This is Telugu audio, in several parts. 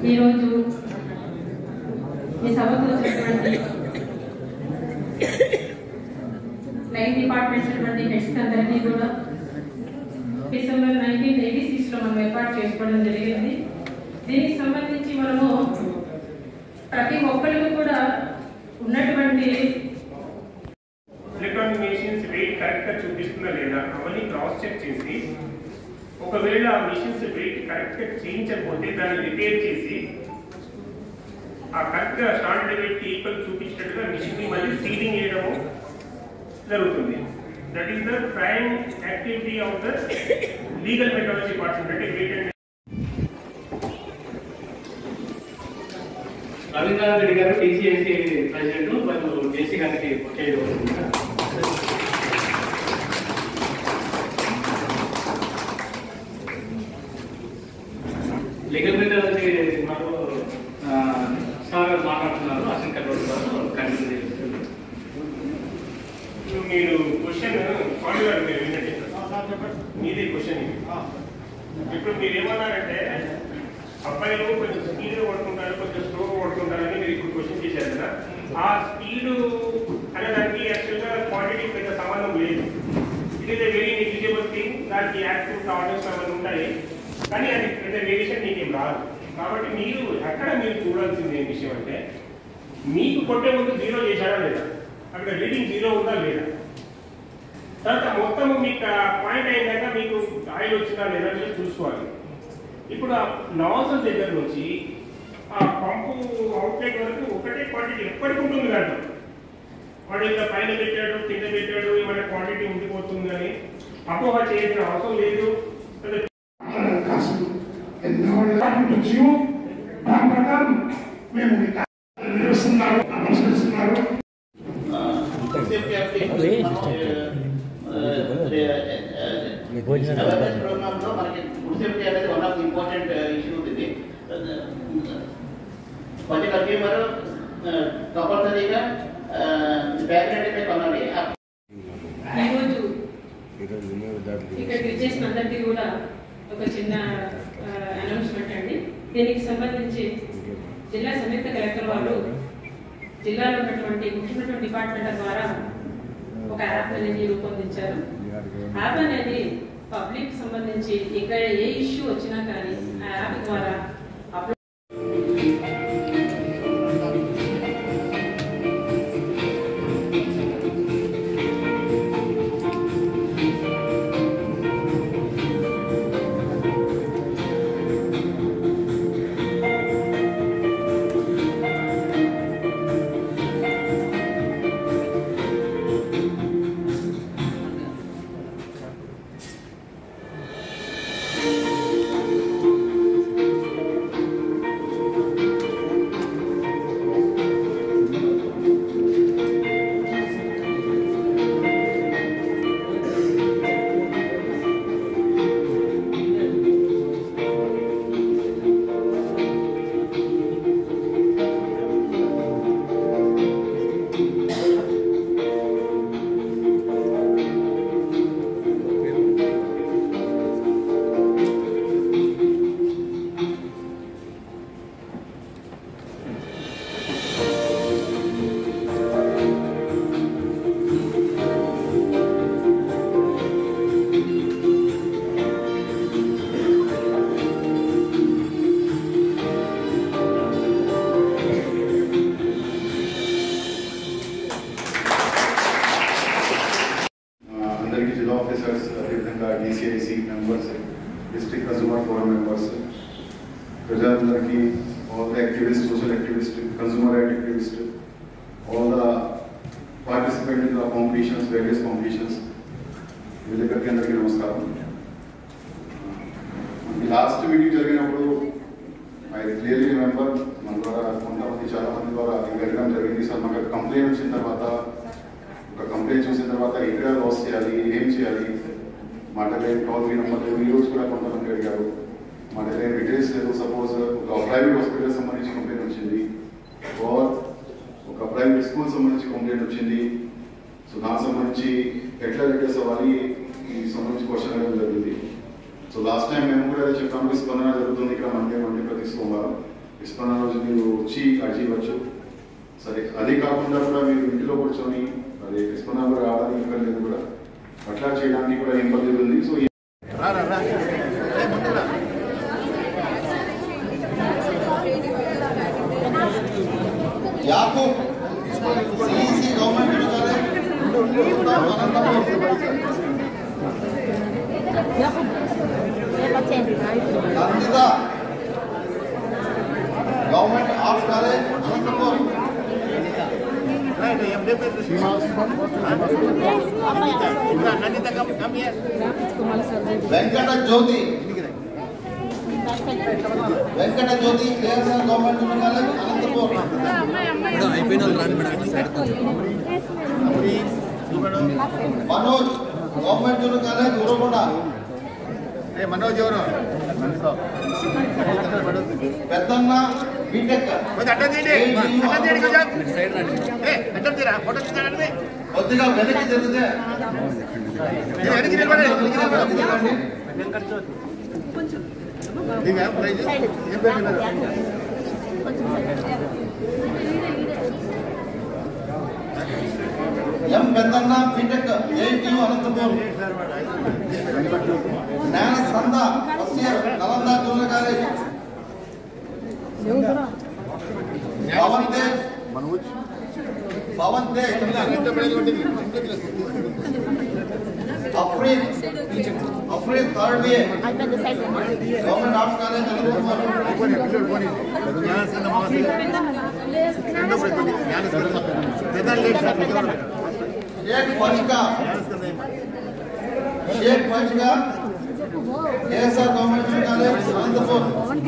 ఈరోజు ఈ సభకు వచ్చినటువంటి లైన్ డిపార్ట్మెంట్స్ ఉన్నటువంటి హెడ్స్ అందరినీ కూడా డిసెంబర్ నైన్టీన్ ఎయిటీ సిక్స్ లో మనం ఏర్పాటు చేసుకోవడం జరిగింది దీనికి సంబంధించి మనము ప్రతి ఒక్కరికి కూడా ఉన్నటువంటి ఎలక్ట్రానిక్ మెషిన్స్ వెయిట్ కరెక్ట్ గా చూపిస్తుందా లేదా అవన్నీ క్రాస్ చెక్ చేసి ఒకవేళ ఆ మిషన్స్ వెయిట్ కరెక్ట్ గా చేయించకపోతే దాన్ని రిపేర్ చేసి ఆ కరెక్ట్ గా స్టాండర్డ్ వెయిట్ ఈక్వల్ చూపించినట్టుగా మిషన్ ని మళ్ళీ సీలింగ్ చేయడము జరుగుతుంది that is the prime activity of the legal metrology department అంటే weight and Ravindranath Reddy garu TCSC president మరియు జేసీ గారికి చేయవలసిందిగా లీగల్ మీద మాకు ఆ, సార్ గారు మాట్లాడుతున్నారు అసెంట్ కంట్రోల్ గారు కంటిన్యూ చేస్తున్నారు ఇప్పుడు మీరు క్వశ్చన్ కాల్ గారు మీరు వినండి మీదే క్వశ్చన్ ఇది ఇప్పుడు మీరు ఏమన్నారంటే అబ్బాయిలు కొంచెం స్పీడ్ కొడుతుంటారు కొంచెం స్లో కొడుతుంటారని మీరు ఇప్పుడు క్వశ్చన్ చేశారు కదా ఆ స్పీడ్ అనేదానికి యాక్చువల్గా క్వాంటిటీ పెద్ద సంబంధం లేదు it is a very negligible thing దానికి యాక్టివ్ ఆర్డర్స్ అవన్నీ ఉంటాయి కానీ అది పెద్ద వేరియేషన్ నీకేం రాదు కాబట్టి మీరు ఎక్కడ మీరు చూడాల్సింది ఏం విషయం అంటే మీకు కొట్టే ముందు జీరో చేశారా లేదా అక్కడ రీడింగ్ జీరో ఉందా లేదా తర్వాత మొత్తం మీకు పాయింట్ అయినాక మీకు ఆయిల్ వచ్చిందా లేదా మీరు చూసుకోవాలి ఇప్పుడు ఆ నాజల్ దగ్గర నుంచి ఆ పంపు అవుట్లెట్ వరకు ఒకటే క్వాంటిటీ ఎప్పటికి ఉంటుంది కదా వాడు ఇలా పైన పెట్టాడు కింద పెట్టాడు ఏమైనా క్వాంటిటీ ఉండిపోతుంది అని అపోహ చేయాల్సిన అవసరం లేదు పెద్ద కాసు ఎన్నో జీవం దాని ప్రకారం మేము నిర్వహిస్తున్నారు అనుసరిస్తున్నారు ప్రోగ్రామ్లో మనకి ఫుడ్ సేఫ్టీ అనేది వన్ ఆఫ్ ఇంపార్టెంట్ ఇష్యూ ఉంటుంది ప్రతి కన్స్యూమర్ కంపల్సరీగా బ్యాక్గ్రౌండ్ అయితే కొనాలి ఈరోజు ఇక్కడికి వచ్చేసిన అందరికీ కూడా ఒక చిన్న అనౌన్స్మెంట్ అండి దీనికి సంబంధించి జిల్లా సంయుక్త కలెక్టర్ వారు జిల్లాలో ఉన్నటువంటి ముఖ్యమైనటువంటి డిపార్ట్మెంట్ ద్వారా ఒక యాప్ అనేది రూపొందించారు యాప్ అనేది పబ్లిక్ సంబంధించి ఇక్కడ ఏ ఇష్యూ వచ్చినా కానీ ఆ యాప్ ద్వారా అప్లోడ్ అందరికీ జిల్లా ఆఫీసర్స్ అదేవిధంగా DCIC members district consumer forum members ప్రజలందరికీ all the activist social activist consumer right activist all the participant in the competitions various competitions వీళ్ళకి అందరికీ నమస్కారం ఈ లాస్ట్ మీటింగ్ జరిగినప్పుడు ఐ క్లియర్లీ రిమెంబర్ మన ద్వారా కొంతమంది చాలా మంది ద్వారా ఇది అడగడం జరిగింది సార్ మాకు కంప్లైంట్ వచ్చిన తర్వాత ఒక కంప్లైంట్ చూసిన తర్వాత ఎక్కడ లాస్ చేయాలి ఏం చేయాలి మా దగ్గర టోల్ ఫ్రీ నెంబర్ లేదు ఈ రోజు కూడా కొంతమంది అడిగారు మా దగ్గర డీటెయిల్స్ లేదు సపోజ్ ఒక ప్రైవేట్ హాస్పిటల్ సంబంధించి కంప్లైంట్ వచ్చింది ఆర్ ఒక ప్రైవేట్ స్కూల్ సంబంధించి కంప్లైంట్ వచ్చింది సో దానికి సంబంధించి ఎట్లా లెటర్స్ అవ్వాలి ఈ సంబంధించి క్వశ్చన్ అడగడం జరిగింది సో లాస్ట్ టైం మేము కూడా అదే చెప్పాము స్పందన జరుగుతుంది ఇక్కడ మండే మండే ప్రతి సోమవారం విస్మరణ రోజు మీరు వచ్చి అడిగివచ్చు సరే అది కాకుండా కూడా మీరు ఇంటిలో కూర్చొని అది విస్మరణ కూడా రావడానికి ఇబ్బంది లేదు కూడా అట్లా చేయడానికి కూడా ఇబ్బంది ఉంది so Yakub CEC government Nanditha government arts college Anantapur Venkata Jyothi Venkata Jyothi KSR government college Anantapur Manoj government junior college Uravakonda Manoj ఎవరు పెద్దన్న బీటెక్ కొద్దిగా వెనక్కి జరిగితే ఎం పెద్దన్న BTech IIT Anantapur Gnana Sanda first year Nalanda junior college Pavan Tej Pavan Tej Afrid Afrid third BA government arts college Anantapur Shaik Farika Shaik Farika KSR government college Anantapur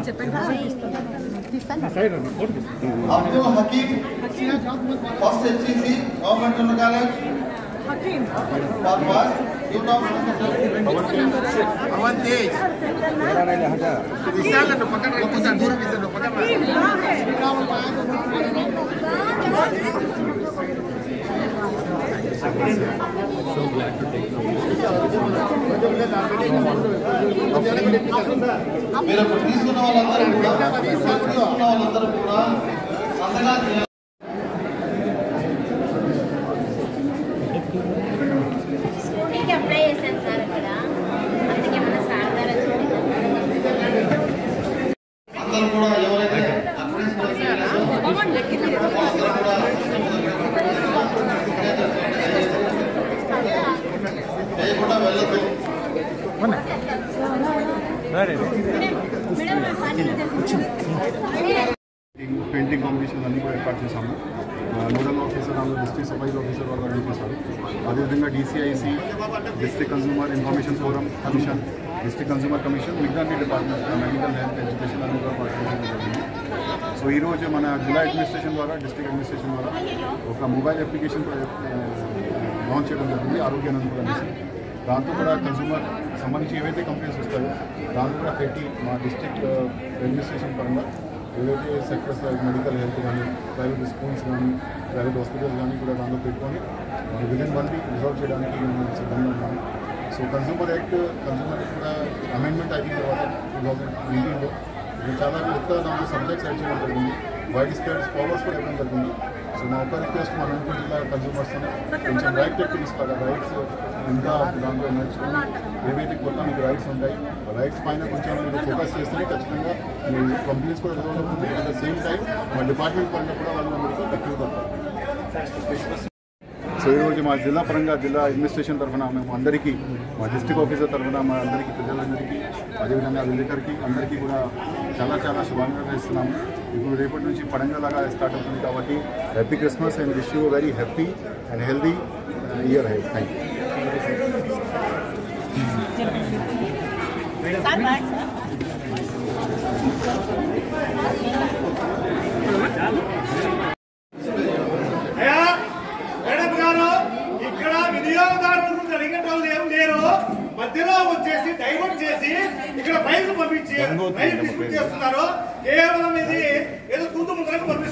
Abdul Hakeem first HEC government ఉన్న కాలేజ్ పర్వాస్ పవన్ తేజ్ ఒక్కసారి దూరం ఇస్తాను మీరు ఇప్పుడు తీసుకున్న వాళ్ళందరూ కూడా తీసుకున్న వాళ్ళందరూ కూడా సంతకాలు చేయాలి స్కూటీకి అప్లై చేశాను సార్ ఇక్కడ అందుకే మన సార్ గారు అందరూ కూడా ఎవరైతే అప్రెంటిస్ కోర్సు చేయాలో వాళ్ళందరూ కూడా చేయకుండా వెళ్ళదు పెయింటింగ్ కాంపిటీషన్ అన్ని కూడా ఏర్పాటు చేశాము ఆ, నోడల్ ఆఫీసర్ అందులో డిస్ట్రిక్ట్ సప్లై ఆఫీసర్ వాళ్ళు అన్ని చేశారు అదేవిధంగా DCIC district consumer information forum commission district consumer commission మిగతా అన్ని డిపార్ట్మెంట్స్ మెడికల్ హెల్త్ ఎడ్యుకేషన్ అన్ని కూడా పార్టిసిపేషన్ జరిగింది సో ఈరోజు మన జిల్లా అడ్మినిస్ట్రేషన్ ద్వారా డిస్ట్రిక్ట్ అడ్మినిస్ట్రేషన్ ద్వారా ఒక మొబైల్ అప్లికేషన్ లాంచ్ చేయడం జరిగింది ఆరోగ్య నందు అనేసి దాంతో కూడా కన్సూమర్ సంబంధించి ఏవైతే కంపెనీస్ వస్తాయో దాంతో కూడా పెట్టి మా డిస్ట్రిక్ట్ అడ్మినిస్ట్రేషన్ పరంగా ఏవైతే సెక్టర్స్ లైక్ మెడికల్ హెల్త్ కానీ ప్రైవేట్ స్కూల్స్ కానీ ప్రైవేట్ హాస్పిటల్స్ కానీ కూడా దాంట్లో పెట్టుకొని విదిన్ వన్ వీక్ రిజాల్వ్ చేయడానికి మేము సిద్ధంగా ఉన్నాము so consumer act consumer act కూడా అమెండ్మెంట్ అయిన తర్వాత టూ థౌజండ్ నైన్టీన్లో ఇది చాలా కొత్త దాంట్లో సబ్జెక్ట్స్ యాడ్ చేయడం జరిగింది వైడ్ స్ప్రెడ్ ఫాలోవర్స్ కూడా ఇవ్వడం జరిగింది సో మా ఒక రిక్వెస్ట్ మా అనంతపురం జిల్లా కన్సూమర్స్ కొంచెం రైట్ యాక్టివిటీస్ కదా రైట్స్ ఇంకా దాంట్లో నేర్చుకుని ఏవైతే కొత్త మీకు రైట్స్ ఉంటాయి ఆ రైట్స్ పైన కొంచెం మీరు ఫోకస్ చేస్తే ఖచ్చితంగా మీ కంపెనీస్ కూడా డెవలప్ అవుతుంది అట్ ద సేమ్ టైం మా డిపార్ట్మెంట్ పరంగా కూడా వాళ్ళు అందరికీ ఎక్కువ సో ఈరోజు మా జిల్లా పరంగా జిల్లా అడ్మినిస్ట్రేషన్ తరఫున మేము అందరికీ మా డిస్ట్రిక్ట్ ఆఫీసర్ తరఫున మా అందరికీ ప్రజలందరికీ అదేవిధంగా విలేకరికి అందరికీ కూడా చాలా చాలా శుభాకాంక్షలు ఇస్తున్నాము ఇప్పుడు రేపటి నుంచి పండుగలాగా స్టార్ట్ అవుతుంది కాబట్టి happy Christmas and wish you very happy and healthy year ahead thank you అయ్యా మేడం గారు ఇక్కడ వినియోగదారులకు జరిగిన వాళ్ళు ఏం లేరు మధ్యలో వచ్చేసి డైవర్ట్ చేసి ఇక్కడ ఫైల్ పంపించి ఫైల్ డిస్ట్రిబ్యూట్ చేస్తున్నారు కేవలం ఇది ఏదో తూతు ముద్రకు పంపిస్తున్నారు